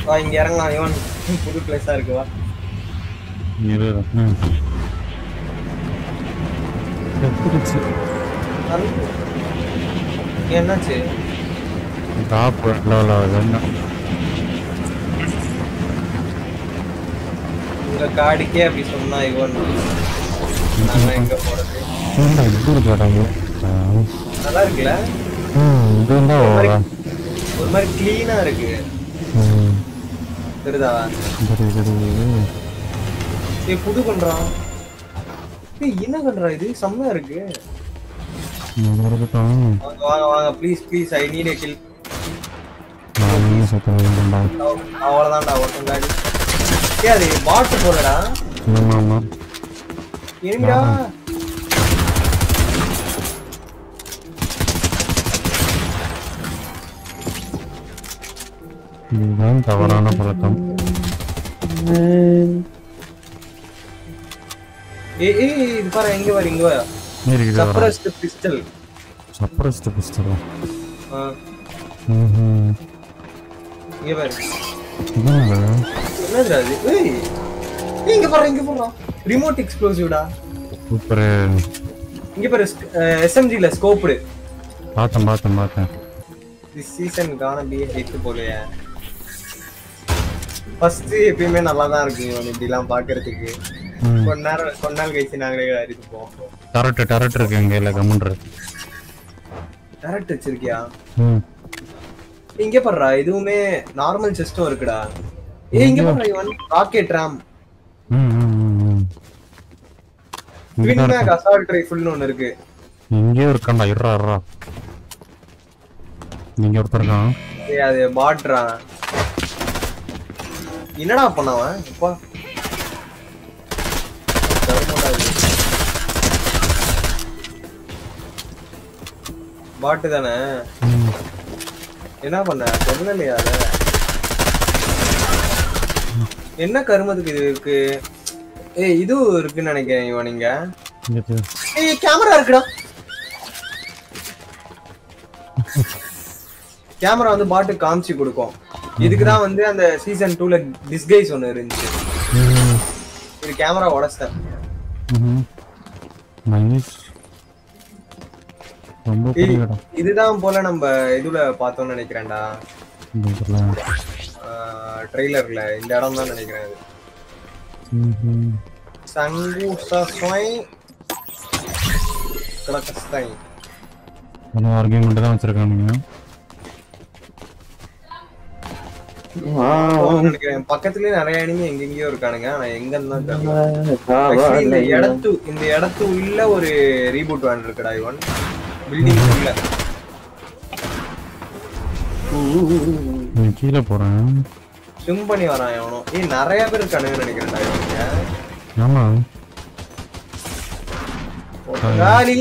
வா இங்க இறங்கலாம் இவன் புது பிளேஸா இருக்கு வா இரு ம் செத்துருச்சு அது- என்னாச்சு டாப் லெவல் ஆகுது என்ன உங்க காடிக்கே அப்படி சொன்னா இவன் நாங்க எங்க போறது ஏன்டா இப்படி இருக்காடாங்க நல்லா இருக்குல்ல ம் இது இருந்தா ஓவரா ஒரு மாதிரி கிளீனா இருக்கு ம் தெரியுதா சரி சரி ஏய் புது பண்றான் ஏய் என்ன பண்றான் இது செம்மையா இருக்கு இது இருக்கட்டும் வாங்க வாங்க வாங்க please please I need a kill நான் செத்து வேண்டாம் அவ்வளவுதான்டா ஒருத்தன் காடி ஏய் அது பாட்டு போலடா ஆமா ஆமா ஏன்டா இதுதான் தவறான பழக்கம் ஏய் ஏய் இது பாரு எங்க வர இங்க வர இருக்குது சப்ரஸ்ட் பிஸ்டல் சப்ரஸ்ட் பிஸ்டலா ஆ ம் இங்க பாரு என்னங்க என்னதுடா இது ஏய் ஏய், இங்க பாரு இங்க பாரு ரிமோட் எக்ஸ்ப்ளோசிவ்டா சூப்பர் இங்க பாரு எஸ்எம்ஜில ஸ்கோப்டு பார்த்தேன் பார்த்தேன் பார்த்தேன் this season gonna be hit போலயே ஃபர்ஸ்ட் எப்பயுமே நல்லா தான் இருக்கு இவன் இப்படிலாம் பாக்குறதுக்கு ம் கொஞ்ச நேரம் கொஞ்ச நாள் கழிச்சு நாங்களே அறிவிப்போம் டரட் டரட் இருக்கு எங்க இல்ல கம்முன்ற டேரக்ட் வச்சிருக்கியா ம் இங்க பாருடா இதுவுமே நார்மல் செஸ்டும் இருக்குடா ஏய் இங்க பாருடா இவன் ராக்கெட் ராம் ம் ம், ம் ம் ட்வின் மேக் அசால்ட் ரைஃபிள்னு ஒன்னு இருக்கு எங்கேயோ இருக்கான்டா இருறா இருறா நீங்க ஒருத்தர் இருக்கான் ஏய் அது பாட்ரா என்னடா பண்ணவன் அப்பா தருமடா இது. பாட்டு தானே ம் என்ன பண்ண சொல்லலையா அத என்ன கருமத்துக்கு இது இருக்கு ஏய் இது இருக்குன்னு நினைக்கிறேன் இவன் நீங்க இங்க இருக்கு. ஏய் கேமரா இருக்குடா கேமரா வந்து பாட்டு காமிச்சு கொடுக்கும் இதுக்கு தான் வந்து அந்த சீசன் டூல டிஸ்கைஸ் ஒன்னு இருந்துச்சு ம் இது கேமரா உடச்சிட்டேன் ம் நைஸ் ரொம்ப பெரிய இடம் இதுதான் போல நம்ம இதுல பார்த்தோம்னு நினைக்கிறேன்டா இந்த இடத்துல. ட்ரெய்லர்ல இந்த இடம் தான் நினைக்கிறேன் இது ம், ம். சங்குசஸ்வை கிளக்கஸ்தை வெறும் ஆர்கியூமெண்ட் தான் வச்சிருக்கானுங்க நினைக்கிறேன் பக்கத்துலயே நிறைய அனிமே எங்கெங்கயோ இருக்கானுங்க ஆனா எங்கன்னு தான் தெரியல Actually, இந்த இடத்து இந்த இடத்து உள்ள ஒரு ரீபூட் வேன் இருக்குடா இவன் பில்டிங் உள்ள நீ கீழே போறேன் ஸ்விம் பண்ணி வரான் எவனோ ஏய் நிறைய பேர் இருக்கானுங்கன்னு நினைக்கிறேன்டா இவனுங்க ஆமா காலி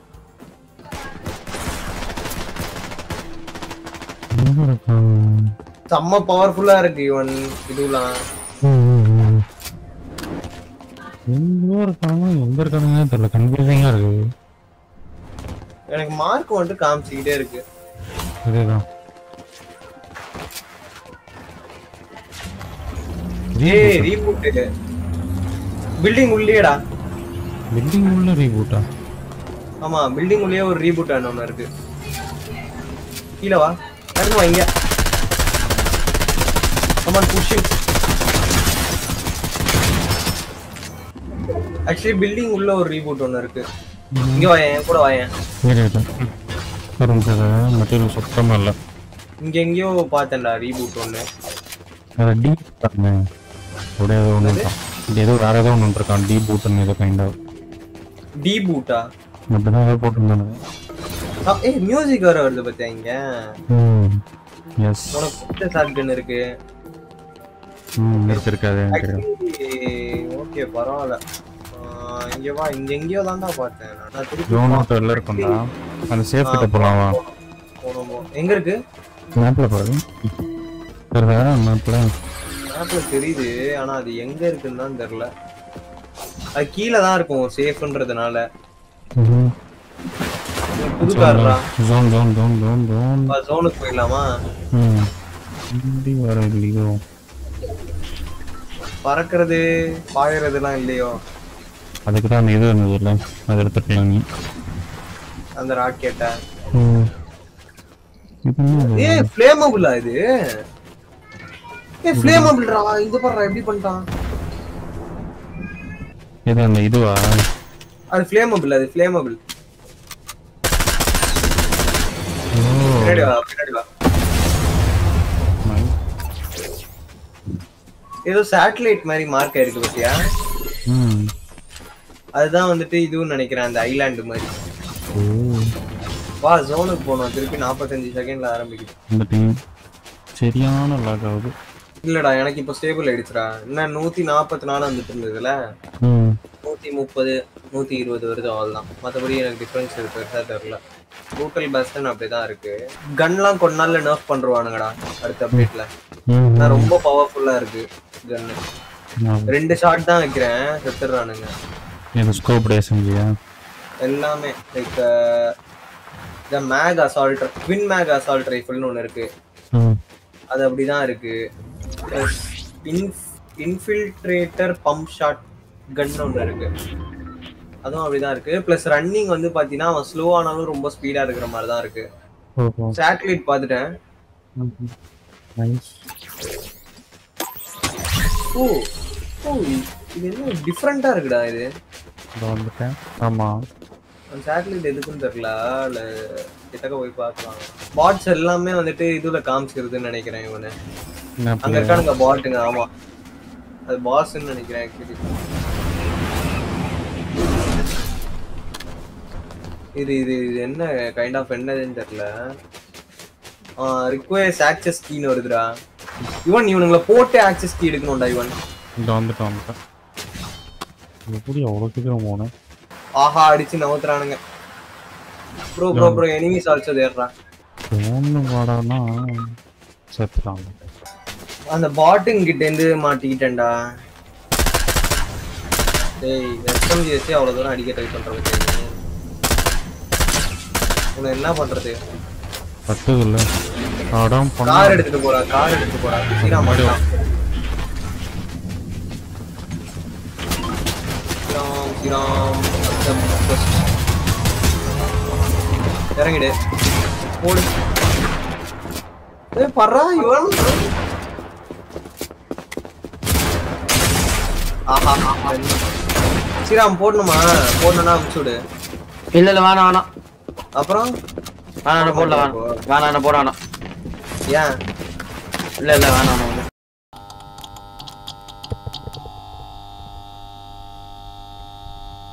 எங்க இருக்கான் செம்ம பவர்ஃபுல்லா இருக்கு இவன் இதுலாம் ம், ம், ம். எங்க இருக்கானுங்க எங்க இருக்கானுங்க தெரியல கன்ஃபியூசிங்கா இருக்கு எனக்கு மார்க் வந்துட்டு காமிச்சுக்கிட்டே இருக்கு இதேதான் ஏய் ரீபூட் பில்டிங் உள்ளேடா பில்டிங் உள்ள ரீபூட்டா ஆமா பில்டிங் உள்ளே ஒரு ரீபூட் ஒன்று இருக்கு கீழே வா இறங்கு வா இங்க கமான் புஷிங் ஆக்சுவலி பில்டிங் உள்ள ஒரு ரீபூட் ஒன்று இருக்கு இங்க வாயேன் என் கூட வாயேன் சரி வரும் சார் மெட்டீரியல் சுத்தமா இல்லை இங்க எங்கேயோ பார்த்தேன்டா ரீபூட் ஒன்று அதை டீப் பாருங்க அப்படியே ஏதோ ஒன்று இருக்கான் இது ஏதோ வேற ஏதோ ஒன்று இருக்கான் டீப் பூட்டுன்னு ஏதோ கைண்ட் ஆஃப் டி பூட்டா அப்படிதான் ஏதோ போட்டிருந்தானு ஏய் மியூசிக் வர வருது பார்த்தியா இங்க ம் எஸ் உனக்கு பிடிச்ச ஷாட்கன் இருக்கு ம் இருக்கு இருக்காது எனக்கு தெரியும் ஓகே பரவாயில்ல ஆஹ் இங்க வா இங்க எங்கேயோ தான்டா பார்த்தேன் நான். நான் திருப்பி ஜோன் அவுட் வெளில இருக்கும்டா அந்த சேஃப் கிட்ட போலாம் வா போனோம் போ- எங்க இருக்கு மேப்ல பாரு தெரியுதா மேப்ல மேப்ல தெரியுது ஆனா அது எங்க இருக்குன்னு தான் தெரியல அது கீழே தான் இருக்கும் சேஃப்ன்றதுனால புது கார்ரா zone zone zone zone zone ஜோனுக்கு போயிடலாமா ம் இப்படி வர இல்லையோ பறக்கிறது பாயறதுலாம் இல்லையோ அதுக்கு தான் அந்த இது இருந்தது இல்லை அதை எடுத்துக்கலாம் நீ அந்த ராக்கெட்டை இது என்ன இது? ஏய் ஃப்ளேமபிளா இது ஏய் ஃப்ளேமபிள்ரா இது பாருடா எப்படி பண்ணிட்டான் இது அந்த இதுவா அது ஃப்ளேமபிள் அது ஃப்ளேமபிள் ஓ பின்னாடி வா பின்னாடி வா nice. ஏதோ சேட்டலைட் மாதிரி மார்க் ஆயிருக்கு பத்தியா ம் அதுதான் வந்துட்டு இதுவும் நினைக்கிறேன் அந்த ஐலாண்டு மாதிரி ஓ வா ஜோனுக்கு போனோம் திருப்பி நாற்பத்தஞ்சு செகண்ட்ல ஆரம்பிக்குது இந்த டீம் சரியான லாக் ஆகுது இல்லடா எனக்கு இப்போ ஸ்டேபிள் ஆயிடுச்சுடா என்ன நூத்தி நாற்பத்தி நாலு வந்துட்டு இருந்ததுல ம் நூத்தி முப்பது நூத்தி இருபது வருது அவ்வளவுதான் மற்றபடி எனக்கு டிஃபரன்ஸ் பெருசா தெரியல கூட்டல் பெஸ்ட்னு அப்படிதான் இருக்கு கன்லாம் கொஞ்ச நாள்ல நர்ஃப் பண்றானுங்கடா அடுத்த அப்டேட்ல ம் நான் ரொம்ப பவர்ஃபுல்லா இருக்கு கன்னு ம். ரெண்டு ஷாட் தான் வைக்கிறேன் செத்துடுறானுங்க இது ஸ்கோப் டேசன்ஜியா எல்லாமே like the mag assault twin mag assault ரைஃபிள்னு ஒன்று இருக்கு ம் அது அப்படிதான் இருக்கு இன்ஃபில்ட்ரேட்டர் பம்ப் ஷாட் கன் ஒன்று இருக்கு அதுவும் அப்படிதான் இருக்கு ப்ளஸ் ரன்னிங் வந்து பாத்தீங்கன்னா அவன் ஸ்லோ ஆனாலும் ரொம்ப ஸ்பீடா இருக்கிற மாதிரி தான் இருக்கு ஓஹோ சேட்டலைட் பார்த்துட்டேன் நைஸ் ஓ ஓ இது என்ன டிஃப்ரெண்டா இருக்குடா இது இதோ வந்துட்டேன் ஆமாம் அந்த சேட்டலைட் எதுக்குன்னு தெரியல இல்ல கிட்டக்க போய் பார்க்கலாம் பாட்ஸ் எல்லாமே வந்துட்டு இதுல காமிச்சிருதுன்னு நினைக்கிறேன் இவனு அங்க இருக்கானுங்க பாட்டுங்க ஆமா அது பாஸ்ன்னு நினைக்கிறேன் ஆக்சுவலி இது இது இது என்ன கைண்ட் ஆஃப் என்னதுன்னு தெரியல ரிக்வயர்ஸ் ஆக்சஸ் கீன்னு வருதுடா இவன் இவனுங்களை போட்டு ஆக்சஸ் கீ எடுக்கணும்டா இவன் இந்த வந்துட்டேன் வந்துட்டேன் எப்படி அவ்வளோ சீக்கிரம் போனேன் ஆஹா அடிச்சு நவுத்துறானுங்க bro bro bro enemies also தேடுறா ஒன்று வாடானா செத்துட்டான் அந்த பாட்டுங்க கிட்ட இருந்து மாட்டிக்கிட்டேன்டா டேய் எஸ்எம்ஜி வச்சு அவ்வளவு தூரம் அடிக்க ட்ரை பண்றது உன்னை என்ன பண்றது பட்டது இல்லை அடம் பண்ண கார் எடுத்துட்டு போறா கார் எடுத்துட்டு போறா ஸ்ரீராம் மாட்டான் ஸ்ரீராம் ஸ்ரீராம் சத்தம், first. இறங்கிடு போடு ஏய் பர்றா இவன் ஆஹா ஆஹா. ஸ்ரீராம் போடணுமா போடணும்னா அனுப்பிச்சு விடு இல்ல இல்ல வேணாம் வேணாம் அப்புறம் வேணாம் வேணாம் போடல வேணாம் வேணாம் வேணாம் போட வேணாம் ஏன் இல்ல இல்ல வேணாம் வேணாம்